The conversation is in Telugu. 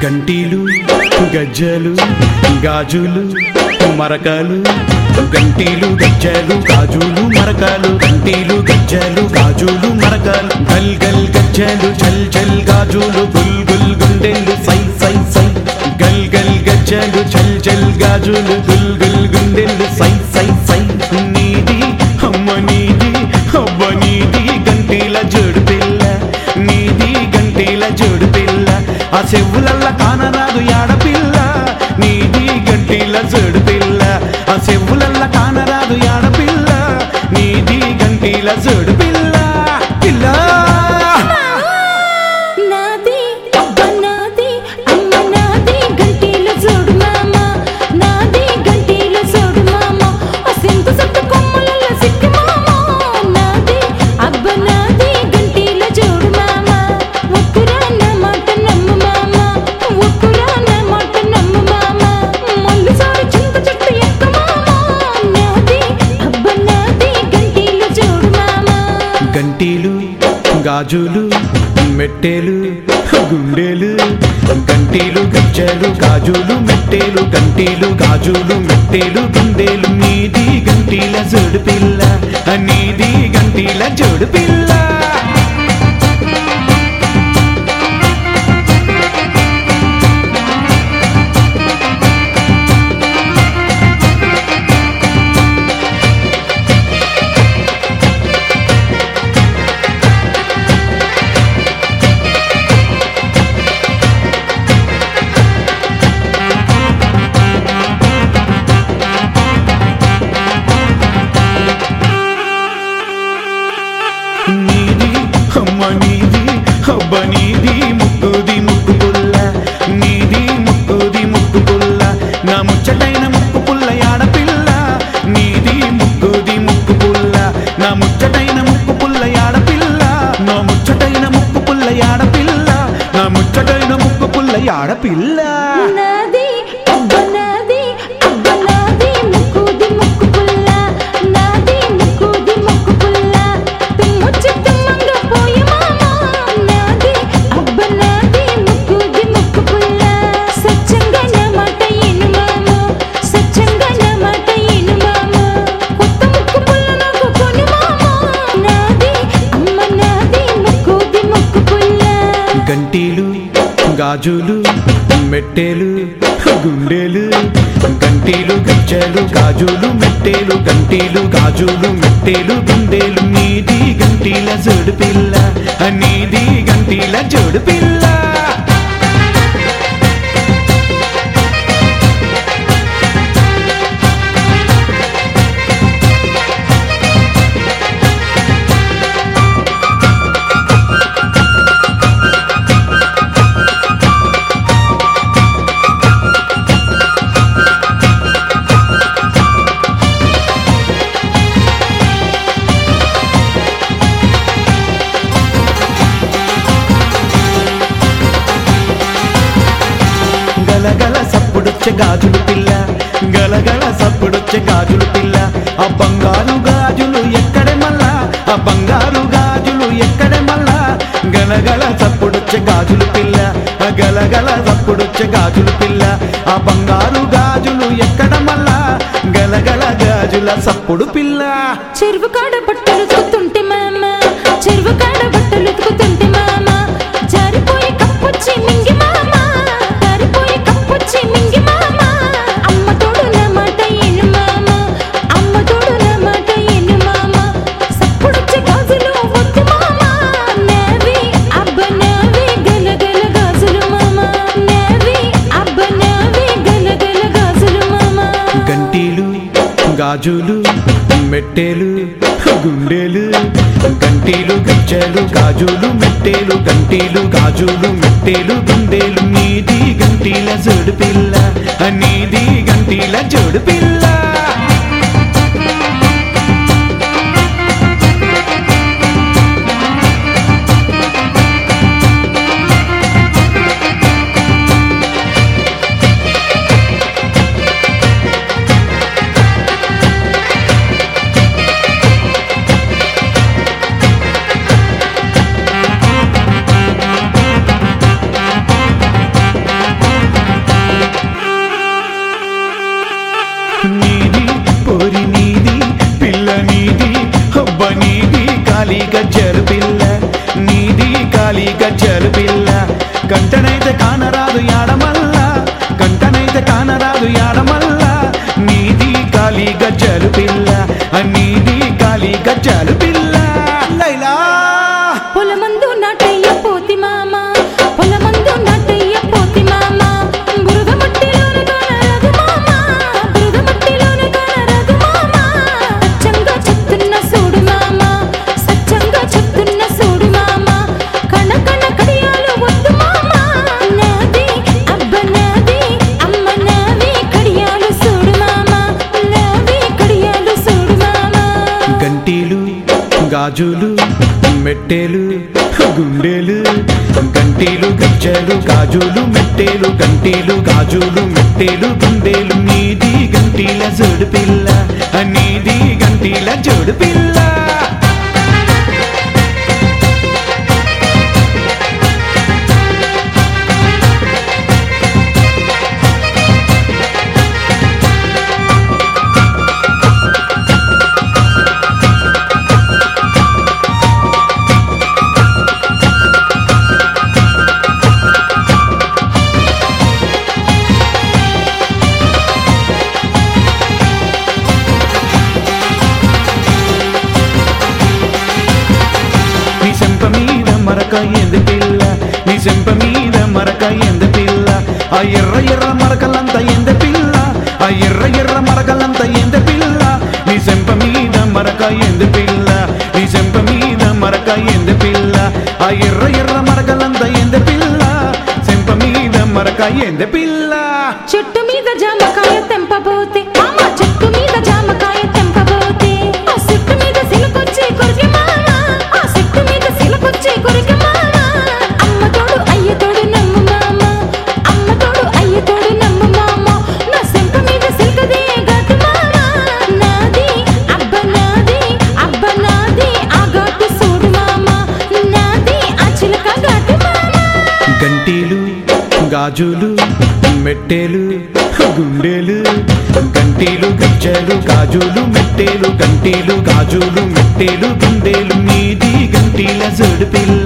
గంటీలు గజ్జలు గాజులు మరకాలు గంటీలు గజ్జలు గాజులు మరకాలు గంటీలు గజ్జలు గాజులు మరకాలు గల్ గల్ గజ్జలు జల్ జల్ గాజులు గుల్ గుల్ గుండెలు సై సై సై గల్ గల్ గజ్జలు జల్ జల్ గాజులు గుల్ గుల్ గుండెలు సై సై సై నీది అమ్మ నీది అవ్వ నీది గంటీల జోడు పిల్ల నీది గంటీల జోడు పిల్ల ఆ చెవులల్ల కానరాదు యాడపిల్ల నీది గంటీల జోడు పిల్ల ఆ చెవులల్ల కానరాదు యాడపిల్ల నీది గంటీల జోడు పిల్ల పిల్ల నాది అబ్బ నాది అమ్మ నాది గంటీల జోడు మామ నాది గంటీల జోడు మామ ఆ సింతు సత్తు కొమ్మల సిక్కి మామ నాది అబ్బ నాది గంటీల జోడు మామ ఒక్కురా నా మాట నమ్ము మామ ఒక్కురా నా మాట నమ్ము మామ మల్లి సారి చింత చెట్టు ఎక్క మామ నాది అబ్బ నాది గంటీల జోడు మామ గంటీలు గాజులు మెట్టెలు గుండెలు గంటీలు గజ్జలు గాజులు మెట్టెలు గంటీలు గాజులు మెట్టెలు గుండెలు నీది గంటీల జోడు పిల్ల నీది గంటీల జోడు పిల్ల నీది అమ్మ నీది అబ్బ నీది ముక్కుది ముక్కు పుల్ల నీది ముక్కుది ముక్కు పుల్ల నా ముచ్చటైన ముక్కు పుల్ల యాడపిల్ల నీది ముక్కుది ముక్కు పుల్ల నా ముచ్చటైన ముక్కు పుల్ల యాడపిల్ల నా ముచ్చటైన ముక్కు పుల్ల యాడపిల్ల నా ముచ్చటైన ముక్కు పుల్ల యాడపిల్ల నాది అబ్బ నాది అబ్బ నాది ముక్కుది ముక్కు పుల్ల నాది ముక్కుది ముక్కు పుల్ల తుమ్మొచ్చి తుమ్మంగా పోయి మామ నాది అబ్బ నాది ముక్కుది ముక్కు పుల్ల సత్యంగా నా మాట ఇను మామ సత్యంగా నా మాట ఇను మామ కొత్త ముక్కు పుల్ల నాకు కొను మామ నాది అమ్మ నాది ముక్కుది ముక్కు పుల్ల గంటీలు గాజులు మెట్టెలు గుండెలు గంటీలు గజ్జలు గాజులు మెట్టెలు గంటీలు గాజులు మెట్టెలు గుండెలు నీది గంటీల జోడు పిల్ల నీది గంటీల జోడు పిల్ల గలగల సప్పుడొచ్చే గాజులు పిల్ల గలగల సప్పుడొచ్చే గాజులు పిల్ల ఆ బంగారు గాజులు ఎక్కడే మళ్ళా ఆ బంగారు గాజులు ఎక్కడే మళ్ళా గలగల సప్పుడొచ్చే గాజులు పిల్ల ఆ గలగల సప్పుడొచ్చే గాజులు పిల్ల ఆ బంగారు గాజులు ఎక్కడ మళ్ళా గలగల గాజుల సప్పుడు పిల్ల చెరువు కాడ బట్టలు ఉతుకుతుంటే మామ చెరువు కాడ బట్టలు ఉతుకుతుంటే మామ జారిపోయి కప్పొచ్చి మింగి మామ జారిపోయి కప్పొచ్చి మింగి మామ అమ్మ తోడు నా మాట ఎను మామ అమ్మ తోడు నా మాట ఎను మామ సప్పుడొచ్చే గాజులు వద్దు మామ నావి అబ్బ నావి గలగల గాజులు మామ నావి అబ్బ నావి గలగల గాజులు మామ గంటీలు గాజులు మెట్టెలు గుండెలు గంటీలు గజ్జలు గాజులు మెట్టెలు గంటీలు గాజులు మెట్టెలు గుండెలు నీది గంటీల జోడు పిల్ల నీది గంటీల జోడు పిల్ల గజ్జలు పిల్ల నీది కాలి గజ్జలు పిల్ల కంటనైతే కానరాదు యాడమల్ల కంటనైతే కానరాదు యాడమల్ల నీది కాలి గజ్జలు పిల్ల నీది కాలి గజ్జలు పిల్ల లైలా పొలమందు నాటయ్య పోతి మామ పొలమందు నాటయ్య పోతి మామ బురద మట్టిలోన కానరాదు మామ బురద మట్టిలోన కానరాదు మామ సత్యంగా చెప్తున్న సూడు మామ సత్యంగా చెప్తున్న సూడు మామ కణ కణ కడియాలు వద్దు మామ నాది అబ్బ నాది అమ్మ నావి కడియాలు సూడు మామ నావి కడియాలు సూడు మామ గంటీలు గాజులు మెట్టెలు గుండెలు గంటీలు గజ్జలు గాజులు మెట్టెలు గంటీలు గాజులు మెట్టెలు గుండెలు నీది గంటీల జోడు పిల్ల నీది గంటీల జోడు పిల్ల నీ చెంప మీద మరక ఎందు పిల్ల నీ చెంప మీద మరక ఎందు పిల్ల ఆ ఎర్ర ఎర్ర మరకలంత ఎంద పిల్ల ఆ ఎర్ర ఎర్ర మరకలంత ఎంద పిల్ల నీ చెంప మీద మరక ఎందు పిల్ల నీ చెంప మీద మరక ఎందు పిల్ల ఆ ఎర్ర ఎర్ర మరకలంత ఎంద పిల్ల చెంప మీద మరక ఎంద పిల్ల చెట్టు మీద జామకాయ తెంపబోతే మామ చెట్టు మీద జామకాయ తెంపబోతే ఆ చెట్టు మీద సిలకొచ్చి కొరికి మామ ఆ చెట్టు మీద సిలకొచ్చి కొరికి మామ అమ్మ తోడు అయ్య తోడు నమ్ము మామ అమ్మ తోడు అయ్య తోడు నమ్ము మామ నా సెంక మీద సిల్కదే ఘాటు మామ నాది అబ్బ నాది అబ్బ నాది ఆ ఘాటు చూడు మామ నాది ఆ చిలక ఘాటు మామ గంటీలు గాజులు మెట్టెలు గుండెలు గంటీలు గజ్జలు గాజులు మెట్టెలు గంటీలు గాజులు మెట్టెలు గుండెలు నీది గంటీల జోడు పిల్ల